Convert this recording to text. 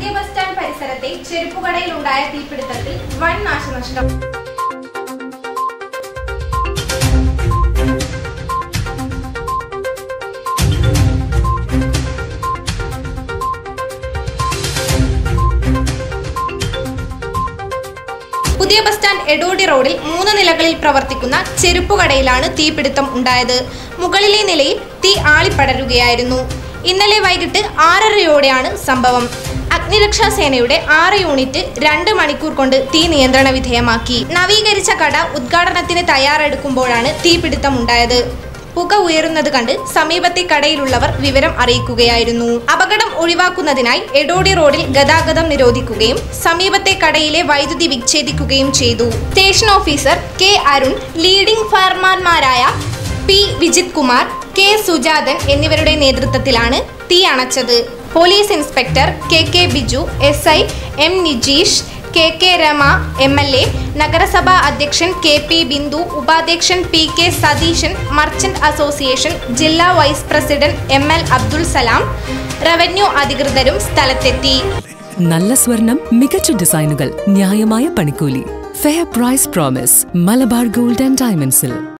പുതിയ bus stand പരിസരത്തെ ചെരുപ്പുകടയിലുണ്ടായ തീപിടുത്തത്തിൽ വൻ നാശനഷ്ടം പുതിയ ബസ് സ്റ്റാൻഡ് എടോടി റോഡിൽ മൂന്ന് നിലകളിൽ പ്രവർത്തിക്കുന്ന ചെരുപ്പുകടയിലാണ് തീപിടുത്തം ഉണ്ടായത് മുകളിലെ നിലയിൽ തീ ആളിപ്പടരുകയായിരുന്നു ഇന്നലെ വൈകിട്ട് ആറരയോടെയാണ് സംഭവം അഗ്നിരക്ഷാ സേനയുടെ ആറ് യൂണിറ്റ് രണ്ട് മണിക്കൂർ കൊണ്ട് തീ നിയന്ത്രണ വിധേയമാക്കി നവീകരിച്ച കട ഉദ്ഘാടനത്തിന് തയ്യാറെടുക്കുമ്പോഴാണ് തീപിടുത്തം ഉണ്ടായത് പുക ഉയരുന്നത് കണ്ട് സമീപത്തെ കടയിലുള്ളവർ വിവരം അറിയിക്കുകയായിരുന്നു അപകടം ഒഴിവാക്കുന്നതിനായി എടോടി റോഡിൽ ഗതാഗതം നിരോധിക്കുകയും സമീപത്തെ കടയിലെ വൈദ്യുതി വിച്ഛേദിക്കുകയും ചെയ്തു station officer K Arun leading ഫയർമാൻമാരായ പി വിജിത് കുമാർ കെ സുജാതൻ എന്നിവരുടെ നേതൃത്വത്തിലാണ് തീ അണച്ചത് police inspector K K Biju S I M Nijeesh K K Rama M L A നഗരസഭാ അധ്യക്ഷൻ കെ പി ബിന്ദു ഉപാധ്യക്ഷൻ P K Satheesan merchant association ജില്ലാ vice president M L Abdul Salam revenue അധികൃതരും സ്ഥലത്തെത്തി നല്ല സ്വർണം മികച്ച ഡിസൈനുകൾ ന്യായമായ പണിക്കൂലി fair price promise Malabar gold and ഡയമണ്ട്സിൽ